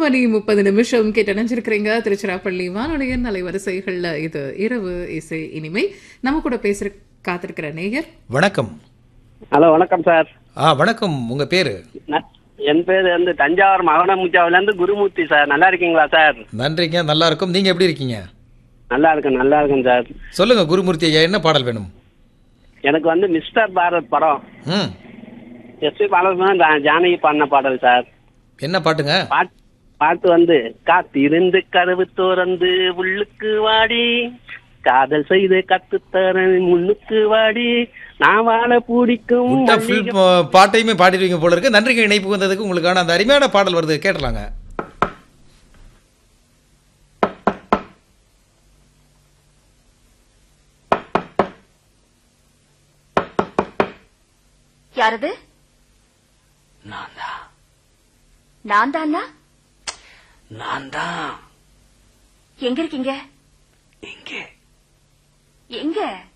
மணி முப்பது நிமிஷம் கேட்டு நினைச்சிருக்கிறீங்க திருச்சிராப்பள்ளி வானொலியின் அலைவரிசைகள்ல இது இரவு இசை இனிமை நம்ம கூட பேசுற காத்திருக்கிற நேயர் வணக்கம் ஹலோ வணக்கம் சார் ஆ வணக்கம் உங்க பேரு ந- என் பேர் வந்து தஞ்சாவூர் மகனமுச்சாவில இருந்து குருமூர்த்தி சார் நல்லா இருக்கீங்களா சார் நன்றிங்க நல்லா இருக்கும் நீங்க எப்படி இருக்கீங்க நல்லா இருக்கேன் நல்லா இருக்கேன் சார் சொல்லுங்க குருமூர்த்தி ஐயா என்ன பாடல் வேணும் எனக்கு வந்து மிஸ்டர் பாரத் படம் ம் எஸ் பி பாலசுமன் ஜானகி பாடின பாடல் சார் என்ன பாட்டுங்க பாட் பாட்டு வந்து காத்திருந்து கதவு திறந்து உள்ளுக்கு வாடி காதல் செய்து கத்துத்தரன் முன்னுக்கு வாடி நான் வாழ பிடிக்கும் விட்டா ஃபுல் பாட்டையுமே பாடிடுவீங்க போல இருக்கு நன்றிங்க இணைப்பு வந்ததுக்கு உங்களுக்கான அந்த அருமையான பாடல் வருது கேட்டலாங்க யாரது நான் தான் நான் தானா நான் தான் எங்க இருக்கீங்க இங்கே எங்க